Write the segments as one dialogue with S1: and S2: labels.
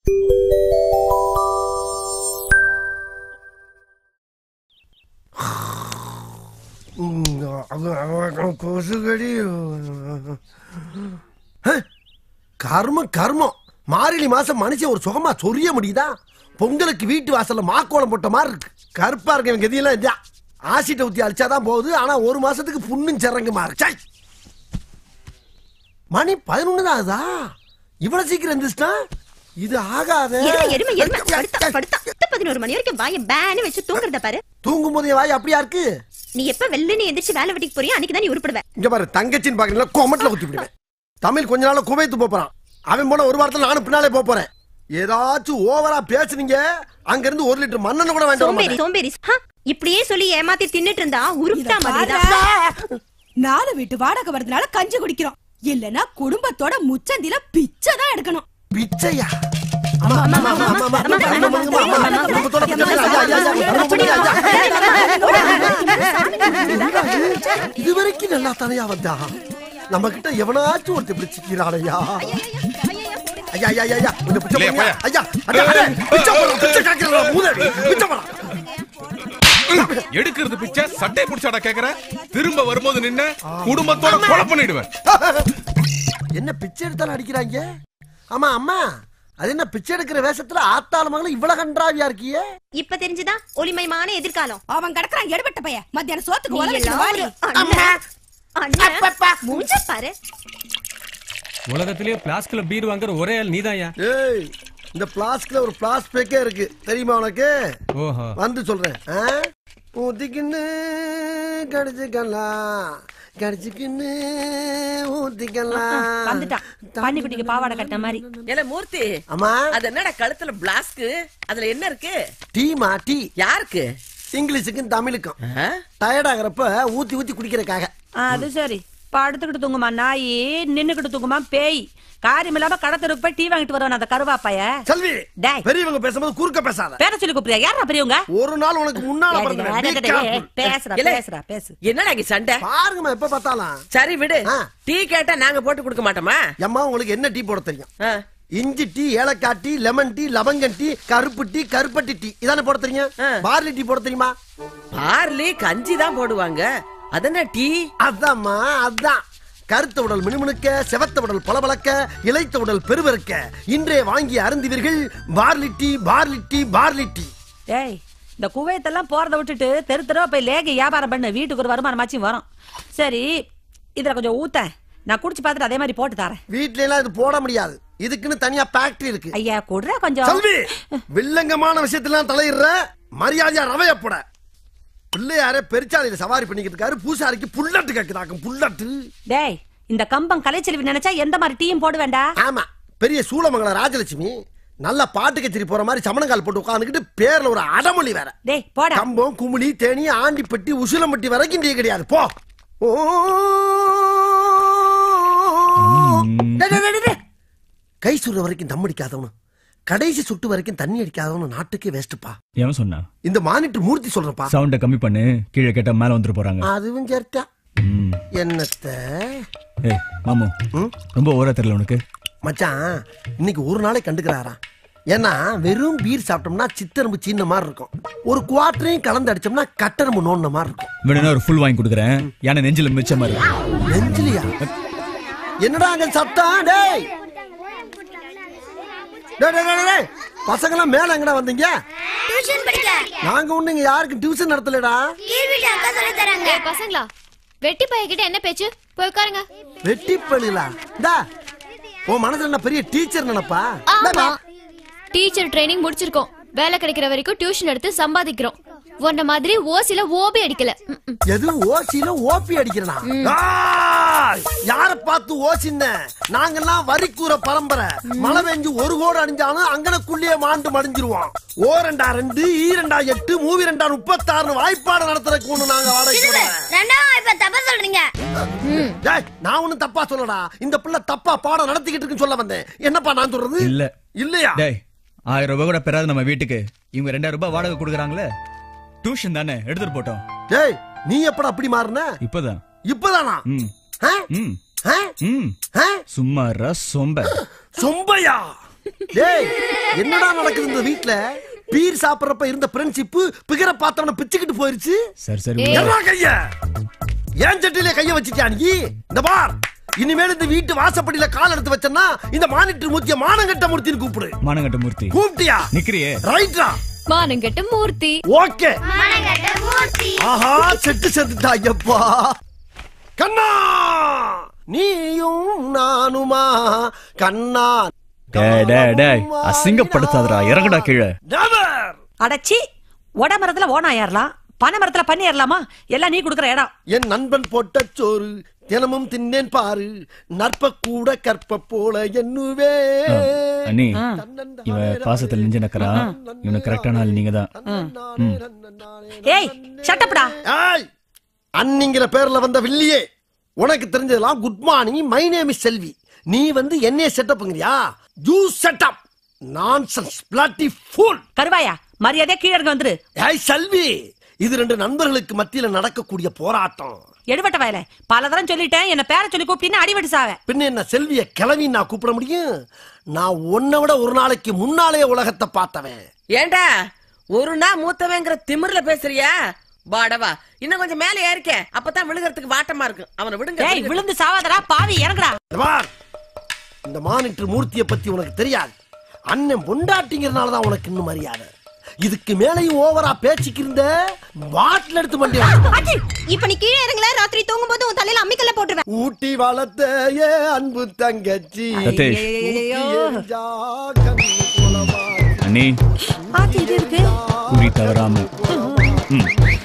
S1: கொசுகடி கர்மம் கர்மம் மார்கழி மாசம் மனுஷன் ஒரு சுகமா சொரிய முடியுதா பொங்கலுக்கு வீட்டு வாசல்ல மாக்கோலம் போட்ட மாதிரி இருக்கு கருப்பா இருக்க இவங்க கதியெல்லாம் இதான் ஆசிட்ட ஊத்தி அடிச்சாதான் போகுது ஆனா ஒரு மாசத்துக்கு புண்ணும் சிறங்குமா இருக்கு சை. மணி பதினொன்னு தான் ஆகுதா இவ்வளவு சீக்கிரம் எந்திரிச்சிட்டா இது ஆகாத
S2: எருமை எருமை எருமை படுத்தா படுத்தா பத்து பதினோரு மணி வரைக்கும் வாய பேனு வச்சு தூங்குறத பாரு
S1: தூங்கும் போதே வாய் அப்படியா இருக்கு
S2: நீ எப்ப வெள்ளனி எந்திரிச்சு வேலை வெட்டிக்கு போறியோ அன்னைக்கு தான் நீ உருப்படுவ
S1: இங்க பாரு தங்கச்சின்னு பாக்கல கொமட்டில் குத்தி விடுவேன் தமிழ் கொஞ்ச நாள்ல குவைத்து போப் போறான் அவன் போன ஒரு வாரத்துல நானும் பின்னாலே போப் போறேன் ஏதாச்சும் ஓவரா பேசுனீங்க அங்க இருந்து ஒரு லிட்டர் மண்ணெண்ணெய் கூட வேண்டாம்
S2: சோம்பேறி சோம்பேறி ஹா, இப்படியே சொல்லி ஏமாத்தி தின்னுட்டு இருந்தா உருப்பிட்டா மாதிரி
S3: நாலு வீட்டு வாடகை வரதுனால கஞ்சி குடிக்கிறோம் இல்லனா குடும்பத்தோட முச்சந்தில பிச்சை தான் எடுக்கணும்
S1: பிச்சையா அம்மா, அம்மா, அம்மா, அம்மா, அம்மா, அம்மா, அம்மா, அம்மா, அம்மா, அம்மா, குடும்பத்தோட பிச்சை, ஐயா, ஐயா, ஐயா, ஐயா, ஐயா. இது வரைக்கும் நல்லா தானையா வந்தா நம்ம கிட்ட எவனாச்சும் ஒருத்தர் இப்படி சிக்கிறானையா ஐயா ஐயா ஐயா, ஐயா கொஞ்சம் பிச்சை
S4: இல்லையா,
S1: போடுங்க.
S4: போயா.
S1: ஐயா அடே, அடே, பிச்சை போடுறோம், பிச்சை கேட்கிறோம், மூதேவி, பிச்சை போடுறோம்.
S4: எடுக்கிறது பிச்சை சட்டை புடிச்சாடா கேக்குற திரும்ப வரும்போது நின்னு குடும்பத்தோட கொலை பண்ணிடுவேன்
S1: என்ன பிச்சை எடுத்தாலும் அடிக்கிறாங்க ஆமா அம்மா அது என்ன பிச்சை எடுக்கிற வேஷத்துல ஆத்தாள மகளும் இவ்வளவு கன்றாவியா இருக்கியே
S2: இப்ப தெரிஞ்சுதா ஒளிமயமான எதிர்காலம்
S3: அவன் கிடக்குறான் எடுபட்ட பையன் மத்தியானம்
S2: நீ
S3: சோத்துக்கு உல
S2: எல்லாம்
S3: வாடி
S2: ஒரு அண்ணன். அண்ணன், மூஞ்ச பாரு
S5: உலகத்திலேயே பிளாஸ்க்ல பீர் வாங்குற ஒரே ஆள் நீதாயா
S1: ஏய் இந்த பிளாஸ்க்ல ஒரு பிளாஸ் பேக்கே இருக்கு தெரியுமா உனக்கு
S5: ஓஹோ
S1: வந்து சொல்றேன் ஆ? ஊத்திக்கின்னு கடிச்சுக்கலாம் கடிச்சுக்கின்னு ஊத்திக்கலாம்
S6: வந்துட்டான் பன்னிக்குட்டிக்கு பாவாடை கட்டின மாதிரி
S7: ஏல மூர்த்தி
S1: அம்மா
S7: அது என்னடா கழுத்துல பிளாஸ்க் அதுல என்ன இருக்கு
S1: டீமா டீ
S7: யாருக்கு
S1: இங்கிலீஷுக்கும் தமிழுக்கும்
S7: ஆ?
S1: டயர்ட் ஆகிறப்ப ஊத்தி ஊத்தி குடிக்கிறக்காக
S6: அது சரி படுத்துக்கிட்டு தூங்குமா நாய் நின்னுக்கிட்டு தூங்குமா பேய் காரியம் இல்லாம கடத்தருக்கு போய் டீ வாங்கிட்டு வருவான் அந்த கருவாப்பைய
S1: செல்வி
S6: டேய்.
S1: பெரியவங்க பேசும்போது குறுக்க பேசாத
S6: பேர சொல்லி கூப்பிடுறியா யாரா பெரியவங்க
S1: ஒரு நாள் உனக்கு முன்னால பிறந்தவன். Be careful.
S6: பேசுறா
S7: இல்ல.
S6: பேசுறா பேசு
S7: என்னடா இங்க சண்டை
S1: பாருங்கம்மா எப்ப பார்த்தாலும்
S7: சரி விடு
S1: ஆ.
S7: டீ கேட்டா நாங்க போட்டு கொடுக்க மாட்டோமா
S1: அம்மா உங்களுக்கு என்ன டீ போட தெரியும்
S7: ஆ.
S1: இஞ்சி டீ ஏலக்காய் டீ லெமன் டீ லவங்கன் டீ கருப்பு டீ கருப்பட்டி டீ இதானே போட தெரியும்
S7: ஆ.
S1: பார்லி டீ போட தெரியுமா
S7: பார்லி கஞ்சி தான் போடுவாங்க அதென்ன டீ
S1: அதாம்மா அதான் கருத்த உடல் மினுமினுக்க செவத்த உடல் பளபளக்க இளைத்த உடல் பெருவருக்க இன்றே வாங்கி அருந்துவீர்கள் barley tea barley tea barley tea
S6: டேய் இந்த குவைத்தெல்லாம் போறத விட்டுட்டு தெரு தெருவா போய் லேக வியாபாரம் பண்ணு வீட்டுக்கு ஒரு வருமானமாச்சும் வரும் சரி இதுல கொஞ்சம் ஊத்த நான் குடிச்சு பார்த்துட்டு அதே மாதிரி போட்டு தரேன்
S1: வீட்ல எல்லாம் இது போட முடியாது இதுக்குன்னு தனியா ஃபேக்டரி இருக்கு
S6: ஐயா கொடுறா கொஞ்சம்
S1: செல்வி வில்லங்கமான விஷயத்தெல்லாம் தலையிடுற மரியாதையா ரவைய போட பிள்ளையாரே பெருச்சாலையில சவாரி பண்ணிக்கிட்டு இருக்காரு பூசாரிக்கு புல்லட்டு கேக்குதாக்கும் புல்லட்டு
S6: டேய் இந்த கம்பம் கலைச்செல்வி நினைச்சா எந்த மாதிரி டீயும் போட வேண்டாம்
S1: ஆமா பெரிய சூளமங்கல ராஜலட்சுமி நல்ல பாட்டு கச்சேரி போற மாதிரி சமணங்கால் போட்டு உட்காந்துக்கிட்டு பேர்ல ஒரு அடமொழி வேற
S6: டேய் போடா
S1: கம்பம் குமுளி தேனி ஆண்டிப்பட்டி உசிலம்பட்டி வரைக்கும் டீ கிடையாது போ ஓ. டேய், டேய், டேய், டேய். கை சுடுற வரைக்கும் தம் அடிக்காதவனு கடைசி சுட்டு வரைக்கும் தண்ணி அடிக்காதவனு நாட்டுக்கே வேஸ்ட்டுப்பா
S5: எவன் சொன்னா
S1: இந்த மானிட்டர் மூர்த்தி சொல்றப்பா
S5: சவுண்ட கம்மி பண்ணு கீழே கேட்டா மேல வந்துட்டு போறாங்க
S1: அதுவும் சேர்த்தா
S5: ம்.
S1: என்னத்த
S5: ஏய் மாமு ரொம்ப ஓரா தெரியல உனக்கு
S1: மச்சான் இன்னைக்கு ஒரு நாளை கண்டுக்கிறாராம் ஏன்னா வெறும் பீர் சாப்பிட்டோம்னா சித்தரும்பு சீன மாதிரி இருக்கும் ஒரு குவார்டரையும் கலந்து அடிச்சோம்னா கட்டரும்பு நோண்ட மாதிரி இருக்கும்
S5: வேணும்னா ஒரு ஃபுல் வாங்கி கொடுக்குறேன் யானை நெஞ்சில மிச்சமா இருக்கு
S1: நெஞ்சிலியா என்னடா அங்க சத்தம் டேய் டேய், டேய், டேய், டேய். பசங்கெல்லாம் மேல எங்கடா வந்தீங்க
S8: டியூஷன் படிக்க
S1: நாங்க ஒண்ணு இங்க யாருக்கும் டியூஷன் நடத்தலடா
S8: கீழ் வீட்டு அக்கா சொல்லி தராங்க பசங்களா வெட்டி பையகிட்ட என்ன பேச்சு போய் உட்காருங்க
S1: வெட்டி பழுகளா டா உன் மனசுல என்ன பெரிய டீச்சர் நினைப்பா
S8: ஆமா டீச்சர் ட்ரைனிங் முடிச்சிருக்கோம் வேலை கிடைக்கிற வரைக்கும் டியூஷன் எடுத்து சம்பாதிக்கிறோம் உன்ன மாதிரி ஓசில ஓபி அடிக்கல ம், ம்.
S1: எது ஓசில ஓபி அடிக்கிறனா யார பார்த்து ஓசின்ன நாங்கெல்லாம் வரிக்கூற பரம்பரை மழை பெஞ்சு ஒரு கோடு அடிஞ்சாலும் அங்கனக்குள்ளேயே மாண்டு மடிஞ்சிருவோம் ஓ ரெண்டா ரெண்டு ஈ ரெண்டா எட்டு மூவி ரெண்டா முப்பத்தாறு வாய்ப்பாடு நடத்துறதுக்கு ஒண்ணு நாங்க வாடகை
S8: ரெண்டாவது இப்ப தப்பா சொல்றீங்க
S1: டேய், நான் ஒண்ணும் தப்பா சொல்லடா இந்த பிள்ளை தப்பா பாடம் நடத்திக்கிட்டு இருக்குன்னு சொல்ல வந்தேன் என்னப்பா நான் சொல்றது
S5: இல்ல
S1: இல்லையா
S5: டேய் ஆயிரம் ரூபாய் கூட பெறாது நம்ம வீட்டுக்கு இவங்க ரெண்டாயிரம் ரூபாய் வாடகை கொடுக்குறாங்களே டியூஷன் தானே எடுத்துட்டு போட்டோம்
S1: டேய் நீ எப்படா அப்படி மாறின
S5: இப்பதான்
S1: இப்பதானா
S5: ம்
S1: ஆ?
S5: ம்
S1: ஆ?
S5: ம்
S1: ஆ?
S5: சும்மா சொம்ப
S1: சொம்பையா டேய் என்னடா நடக்குது இந்த வீட்ல பீர் சாப்பிடுறப்ப இருந்த ஃப்ரெண்ட்ஷிப் பிகர பார்த்தவன பிச்சுக்கிட்டு போயிருச்சு
S5: சரி சரி
S8: ஏய்.
S1: என்ன கைய ஏன் சட்டில கைய வச்சுட்டியா நீ இந்த பார் இனிமேல் இந்த வீட்டு வாசப்படியில கால் எடுத்து வச்சேன்னா இந்த மானிட்டர் மூர்த்திய மானங்கட்ட மூர்த்தின்னு கூப்பிடு
S5: மானங்கட்ட மூர்த்தி
S1: கூப்பிட்டியா
S5: நிக்கிறியே
S1: ரைட்டா
S8: மானங்கட்ட மூர்த்தி
S1: ஓகே ஆஹா செட்டு செத்துட்டா ஐயப்பா கண்ணா நீயும் நானுமா கண்ணா
S5: டேய் டேய் டேய் அசிங்கப்படுத்தாதடா இறங்குடா கீழே
S1: Never.
S6: அடச்சி ஒட மரத்துல ஓனா ஏறலாம் பனை மரத்துல பண்ணி ஏறலாமா எல்லாம் நீ குடுக்குற இடம்
S1: என் நண்பன் போட்ட சோறு தினமும் தின்னேன் பாரு நற்ப கூட கற்ப போல என்னுவே
S5: அண்ணி இவன் பாசத்துல நெஞ்சு நக்கறா இவனுக்கு கரெக்டான ஆள் நீங்க தான்
S6: ஏய் ஷட்டப்டா
S1: ஏய் அன்னிங்கிற பேர்ல வந்த வில்லியே உனக்கு தெரிஞ்சதெல்லாம் good morning my name is Selvi நீ வந்து என்னைய செட்டப்ங்கறியா you shut up nonsense bloody fool
S6: கருவாயா மரியாதையா கீழே இருக்க வந்துரு
S1: ஏய் செல்வி இது ரெண்டு நண்பர்களுக்கு மத்தியில நடக்கக்கூடிய போராட்டம்
S6: எடுபட்ட வயல பல தரம் சொல்லிட்டேன் என்ன பேர சொல்லி கூப்பிட்டீங்கன்னா அடிபட்டு சாவ
S1: பின்ன என்ன செல்விய கிளவி நான் கூப்பிட முடியும் நான் உன்னை விட ஒரு நாளைக்கு முன்னாலே உலகத்தை பார்த்தவன்
S7: ஏண்டா ஒரு நாள் மூத்தவங்கிற திமிர்ல பேசுறியா வாடவா இன்னும் கொஞ்சம் மேல ஏறிக்க அப்பதான் விழுகிறதுக்கு வாட்டமா இருக்கு அவனை விடுங்க
S6: ஏய்
S7: விடுங்க.
S6: விழுந்து சாவாதடா பாவி இறங்குடா
S1: இந்த பார், இந்த மானிட்டர் மூர்த்தியை பத்தி உனக்கு தெரியாது அண்ணன் பொண்டாட்டிங்கிறனால தான் உனக்கு இன்னும் மரியாதை இதுக்கு மேலையும் ஓவரா பேச்சுக்கு இருந்த பாட்டில் எடுத்து மண்டி
S2: ஆச்சி, இப்ப நீ கீழே இறங்கல ராத்திரி தூங்கும் போது உன் தலையில அம்மிக்கல்ல போட்டுருவேன்
S1: ஊட்டி வளர்த்த ஏ அன்பு தங்கச்சி
S5: சதீஷ்.
S1: ஊட்டி எரிஞ்சா கண்ணு குளமா.
S5: அண்ணி
S6: ஆச்சி இது இருக்கு
S5: குறி தவறாம ம்.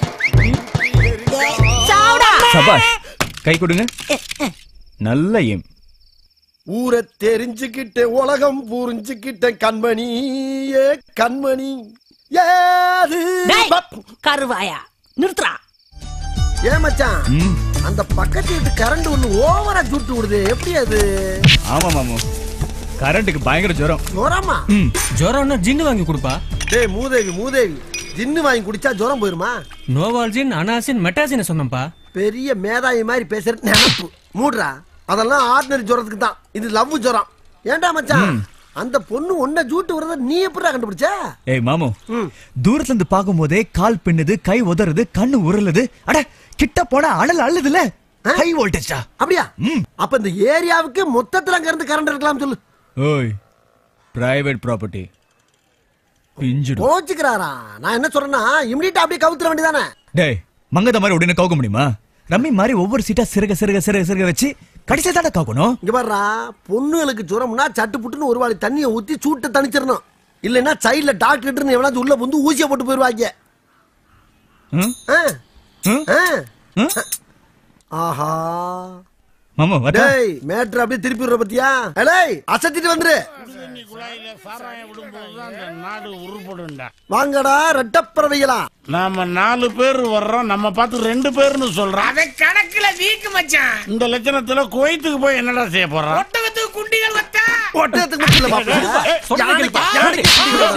S6: சாவுடா
S5: சபாஷ் கை கொடுங்க நல்ல எம்
S1: ஊரை தெரிஞ்சுக்கிட்ட உலகம் புரிஞ்சுக்கிட்ட கண்மணி ஏ கண்மணி ஏது
S6: டேய்,
S1: பப்.
S6: கருவாயா நிறுத்துறா
S1: ஏ மச்சான்
S5: ம்.
S1: அந்த பக்கத்து வீட்டு கரண்ட் ஒண்ணு ஓவரா சுட்டு விடுது எப்படி அது
S5: ஆமா மாமு கரண்ட்டுக்கு பயங்கர ஜுரம்
S1: ஜுரமா
S5: ம்.
S9: ஜுரம்னா ஜின்னு வாங்கி கொடுப்பா
S1: டேய் மூதேவி மூதேவி ஜின்னு வாங்கி குடிச்சா ஜுரம் போயிருமா
S9: நோவால்ஜின் அனாசின் மெட்டாசின் சொன்னப்பா
S1: பெரிய மேதாவி மாதிரி பேசுற நினப்பு மூடுறா அதெல்லாம் ஆர்டினரி ஜுரத்துக்கு தான் இது லவ் ஜுரம் ஏன்டா மச்சான் அந்த பொண்ணு ஒன்ன ஜூட்டு வரத நீ எப்படிடா கண்டுபிடிச்ச
S5: ஏய் மாமு
S1: ம்.
S5: தூரத்துல இருந்து பாக்கும்போதே கால் பின்னுது கை உதறுது கண்ணு உருளுது அட கிட்ட போனா அனல் அள்ளுதுல ஹை வோல்டேஜா
S1: அப்படியா
S5: ம்.
S1: அப்ப இந்த ஏரியாவுக்கு மொத்தத்துல அங்க இருந்து கரண்ட் இருக்கலாம் சொல்லு
S5: ஓய் பிரைவேட் ப்ராப்பர்ட்டி பிஞ்சிடும்
S1: கோச்சுக்கிறாரா நான் என்ன சொல்றேன்னா இமிடியா அப்படியே கவுத்துற வேண்டியதானே
S5: டேய் மங்கத மாதிரி உடனே கவுக்க முடியுமா ரம்மி மாதிரி ஒவ்வொரு சீட்டா சிறுக சிறுக சிறுக சிறுக வச்சு கடைசியா தானே கவுக்கணும்
S1: இங்க பாருடா பொண்ணுகளுக்கு ஜுரம்னா சட்டு புட்டுன்னு ஒரு வாளி தண்ணியை ஊத்தி சூட்டை தணிச்சிடணும் இல்லைன்னா சைடுல டாக்டர் எவனாச்சும் உள்ள வந்து ஊசியை போட்டு போயிருவாங்க
S5: ம்?
S1: ஆ,
S5: ம்?
S1: ஆ.
S5: ம்?
S1: ஆஹா
S5: மாமா வரட்டா
S1: டேய் மேட்ரு அப்படியே திருப்பி விடுற பத்தியா டேய் அசத்திட்டு வந்துரு
S10: குழாயில சாராயம் விடும்போது தான் இந்த நாடு உருப்படுண்டா
S1: வாங்கடா ரெட்டப்பறவைகளா
S10: நாம நாலு பேர் வர்றோம் நம்ம பார்த்து ரெண்டு பேர்னு சொல்றோம்
S11: அதை கணக்குல வீக்கு மச்சான்
S10: இந்த லட்சணத்துல குவைத்துக்கு போய் என்னடா செய்ய போறோம்
S11: ஒட்டகத்துக்கு குண்டிகள் வச்சா
S1: ஒட்டகத்துக்கு மட்டும் இல்ல மாப்பிள்ளை. யானைக்கு, யானைக்கு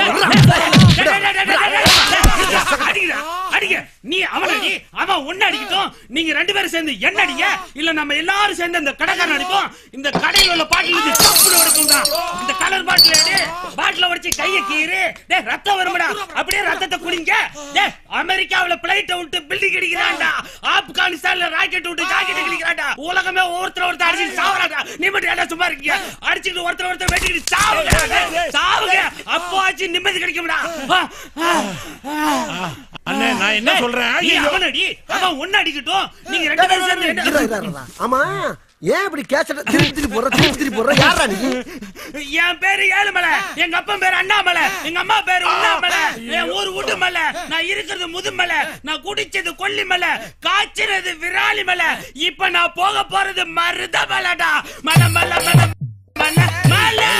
S11: அடிக்கிறா, அடிக்க நீ அவன அடி அவன் ஒன்னு அடிக்கட்டும் நீங்க ரெண்டு பேரும் சேர்ந்து என்ன அடிங்க இல்ல நம்ம எல்லாரும் சேர்ந்து அந்த கடைக்காரன் அடிப்போம் இந்த கடையில் உள்ள பாட்டில் இருந்து டப்புனு உடைக்கும்டா. இந்த கலர் பாட்டில் எடு பாட்டில உடைச்சு கைய கீறு டேய் ரத்தம் வரும்டா அப்படியே ரத்தத்தை குடிங்க டேய் அமெரிக்காவுல பிளைட் விட்டு பில்டிங் அடிக்கிறான்டா ஆப்கானிஸ்தான்ல ராக்கெட் விட்டு ஜாக்கெட் அடிக்கிறான்டா உலகமே ஒருத்தர் ஒருத்தர் அடிச்சு சாவறான்டா நீ மட்டும் ஏன்டா சும்மா இருக்கீங்க அடிச்சுட்டு ஒருத்தர் ஒருத்தர் வெட்டிக்கிட்டு சாவுங்க சாவுங்க அப்போ ஆச்சு நிம்மதி கிடைக்கும்டா ஆ, ஆ, ஆ.
S10: அண்ணே நான் என்ன சொல்றேன்
S11: நீ
S10: ஐயோ.
S11: அவன் அடி அவன் ஒன்னு அடிக்கட்டும் நீங்க ரெண்டு பேரும் சேர்ந்து
S1: இரு, இரு, இரு, இரு. ஆமா ஏன் இப்படி கேசட்ட திருப்பி திருப்பி போடுற திருப்பி திருப்பி போடுற யாரா நீ
S11: என் பேரு ஏழுமலை எங்க அப்பன் பேரு அண்ணாமலை எங்க அம்மா பேரு உண்ணாமலை என் ஊர் உடுமலை நான் இருக்கிறது முதுமலை நான் குடிச்சது கொல்லிமலை காய்ச்சறது விராலிமலை இப்ப நான் போக போறது மருதமலைடா மலை மலை மலை மலை மலை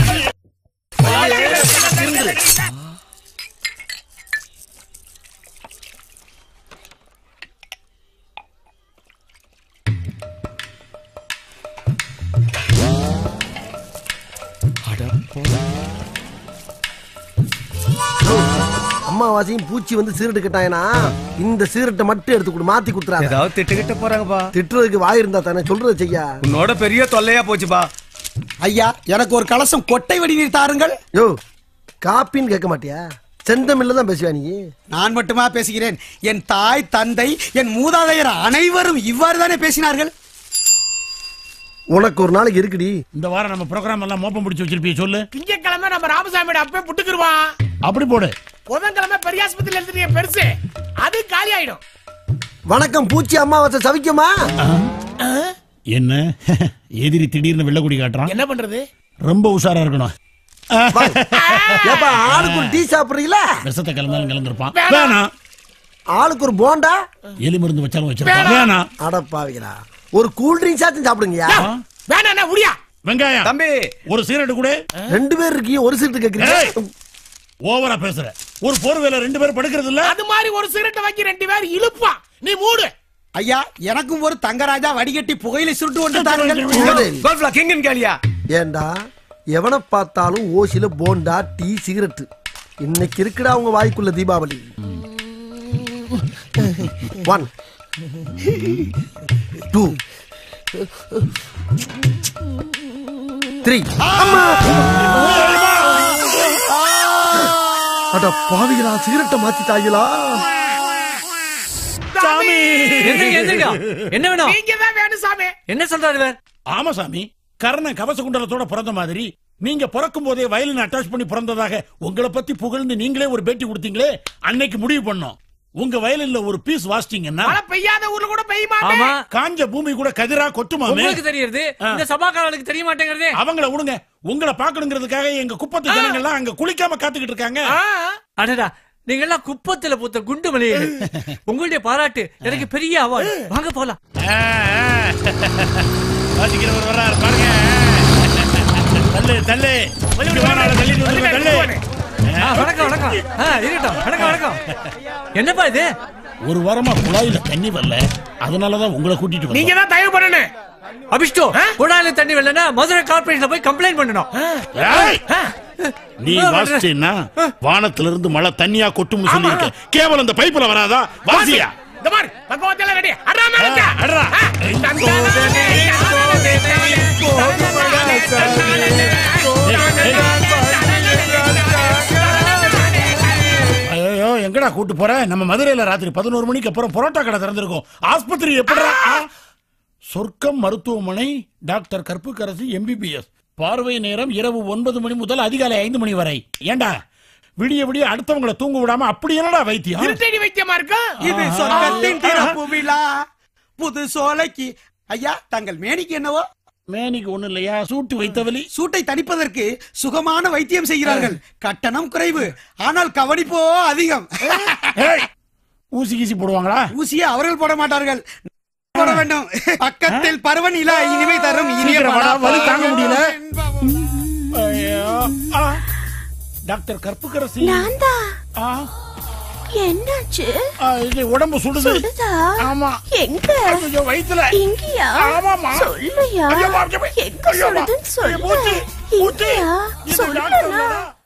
S1: அம்மாவாசையும் பூச்சி வந்து சீரட்டு கட்டாயனா இந்த சீரட்டை மட்டும் எடுத்து கொடு மாத்தி கொடுத்துறாங்க
S5: ஏதாவது திட்டுக்கிட்ட போறாங்கப்பா
S1: திட்டுறதுக்கு வாய் இருந்தா தானே சொல்றதை செய்யா
S5: உன்னோட பெரிய தொல்லையா போச்சுப்பா
S12: ஐயா எனக்கு ஒரு கலசம் கொட்டை வடிநீர் தாருங்கள்
S1: யோ காப்பின்னு கேட்க மாட்டியா செந்தமில்ல தான் பேசுவா நீ
S12: நான் மட்டுமா பேசுகிறேன் என் தாய் தந்தை என் மூதாதையர் அனைவரும் இவ்வாறு தானே பேசினார்கள்
S1: உனக்கு ஒரு நாளைக்கு இருக்குடி
S10: இந்த வாரம் நம்ம ப்ரோக்ராம் எல்லாம் மோப்பம் பிடிச்சு வச்சிருப்பிய சொல்லு
S11: திங்கக்கிழமை நம்ம ராமசாமியோட அப்பே புட்டுக்குருவான்
S10: அப்படி போடு
S11: புதன்கிழமை பெரியாஸ்பத்திரியில எடுத்துட்டு பெருசு அது காலி ஆயிடும்
S1: வணக்கம் பூச்சி அம்மாவாசை சவிக்குமா
S10: என்ன எதிரி திடீர்னு வெள்ளக்குடி காட்டுறான்
S11: என்ன பண்றது
S10: ரொம்ப உஷாரா இருக்கணும்
S1: ஏப்பா ஆளுக்கு ஒரு டீ சாப்பிடுறீங்களா
S10: விஷத்தை கலந்தாலும் கலந்துருப்பான்
S1: வேணாம்.
S10: வேணாம்
S1: ஆளுக்கு ஒரு போண்டா
S10: எலி மருந்து வச்சாலும் வச்சிருப்பான் வேணாம்
S1: அடப்பாவிங்களா ஒரு கூல் ட்ரிங்க்ஸ் ஆச்சும் சாப்பிடுங்கயா
S11: வேணா உடியா
S10: வெங்காயம்
S1: தம்பி
S10: ஒரு சிகரெட் கூட
S1: ரெண்டு பேர் இருக்கீங்க ஒரு சீட்டு கேக்குறீங்க
S10: ஓவரா பேசுற ஒரு போர்வேல ரெண்டு பேர் படுக்கிறது இல்ல
S11: அது மாதிரி ஒரு சிகரெட்டை வாங்கி ரெண்டு பேர் இழுப்பா நீ மூடு
S12: ஐயா எனக்கும் ஒரு தங்கராஜா வடிகட்டி புகையில சுருட்டு கொண்டு தாருங்கள்
S1: ஏண்டா எவனை பார்த்தாலும் ஓசில போண்டா டீ சிகரெட் இன்னைக்கு இருக்குடா உங்க வாய்க்குள்ள தீபாவளி ஒன் டூ த்ரீ அட பாவிகளா சிகரெட்டை மாத்திட்டாங்களா
S11: சாமி
S9: எந்திரிங்க, எந்திரிங்க. என்ன வேணும்?
S11: நீங்க தான் வேணும் சாமி
S9: என்ன சொல்றாரு இவர்
S10: ஆமா சாமி கர்ணன் கவச குண்டலத்தோட பிறந்த மாதிரி நீங்க பிறக்கும் போதே வயலின் அட்டாச் பண்ணி பிறந்ததாக உங்களை பத்தி புகழ்ந்து நீங்களே ஒரு பேட்டி கொடுத்தீங்களே அன்னைக்கு முடிவு பண்ணோம் உங்க வயலின்ல ஒரு பீஸ் வாசிட்டீங்கன்னா
S11: மழை பெய்யாத ஊர்ல கூட பெய்யுமா
S10: காஞ்ச பூமி கூட கதிரா கொட்டுமாமே
S9: உங்களுக்கு தெரியுது இந்த சபாக்காரர்களுக்கு தெரிய மாட்டேங்கிறது
S10: அவங்கள விடுங்க உங்களை பாக்கணுங்கிறதுக்காக எங்க குப்பத்து ஜனங்க எல்லாம் அங்க குளிக்காம காத்துக்கிட்டு இருக்காங்க
S9: அடடா நீங்க எல்லாம் குப்பத்துல பூத்த குண்டு மலையில் உங்களுடைய பாராட்டு எனக்கு பெரிய அவார்டு வாங்க போலாம்
S10: வாசிக்கிறவர் வர்றாரு பாருங்க தள்ளு தள்ளு இங்க வா, நாளை தள்ளிட்டு வந்துருங்க, தள்ளு
S9: ஆ, வணக்கம் வணக்கம் ஆ, இருக்கட்டும் வணக்கம் வணக்கம் என்னப்பா இது
S10: ஒரு வாரமா குழாயில தண்ணி வரல அதனாலதான் உங்களை கூட்டிட்டு
S11: நீங்க
S10: வந்தோம்
S11: தான் தயவு பண்ணணும்
S9: அபிஷ்டோ குழாயில தண்ணி வரலன்னா மதுரை கார்பரேஷன்ல போய் கம்ப்ளைண்ட் பண்ணணும்
S10: ஏய்! நீ வாசிச்சேன்னா வானத்துல இருந்து மழை தண்ணியா கொட்டும்னு சொல்லியிருக்க கேவலம் இந்த பைப்புல வராதா வாசியா
S11: இந்த மாதிரி பகவத்தெல்லாம் ரெடி அட்ரா மேலங்க
S10: அட்ரா. ஐயோ எங்கடா கூட்டு போற நம்ம மதுரையில ராத்திரி பதினோரு மணிக்கு அப்புறம் பரோட்டா கடை திறந்திருக்கும் ஆஸ்பத்திரி எப்படா ஆ? சொர்க்கம் மருத்துவமனை டாக்டர் கற்புக்கரசு எம்பிபிஎஸ் பார்வை நேரம் இரவு ஒன்பது மணி முதல் அதிகாலை ஐந்து மணி வரை ஏண்டா விடிய விடிய அடுத்தவங்களை தூங்க விடாம அப்படி என்னடா வைத்தியம்
S11: இருட்டடி வைத்தியமா இருக்கா
S12: இது சொர்க்கத்தின் திறப்பு விழா புது சோலைக்கு ஐயா தங்கள் மேனிக்கு என்னவோ
S10: மேனிக்கு ஒண்ணு இல்லையா சூட்டு வைத்த வலி
S12: சூட்டை தணிப்பதற்கு சுகமான வைத்தியம் செய்கிறார்கள் கட்டணம் குறைவு ஆனால் கவனிப்போ அதிகம்
S10: ஊசி கீசி போடுவாங்களா
S12: ஊசியை அவர்கள் போட மாட்டார்கள் போட வேண்டும் பக்கத்தில் பருவன் இல இனிமை தரும் இனிய
S10: சீக்கிரம் வாடா,
S12: பலா-
S10: வலி தாங்க முடியல ஐயோ, ஆ. டாக்டர் கற்புக்கரசி
S13: நான் தான்
S10: ஆ,
S13: என்னாச்சு
S10: ஆ, இது உடம்பு சுடுது
S13: சுடுதா
S10: ஆமா
S13: எங்க
S10: ஐயோ, வயித்துல
S13: இங்கயா
S10: ஆமாமா.
S13: சொல்லுயா
S10: ஐயோ, ஐயோ,
S13: எங்க
S10: ஐயோ,
S13: சுடுதுன்னு
S10: ஐயோ,
S13: சொல்லு
S10: மூச்சு, மூச்சு.
S13: இங்கயா
S10: இது
S13: சொல்லுனா
S10: டாக்டர்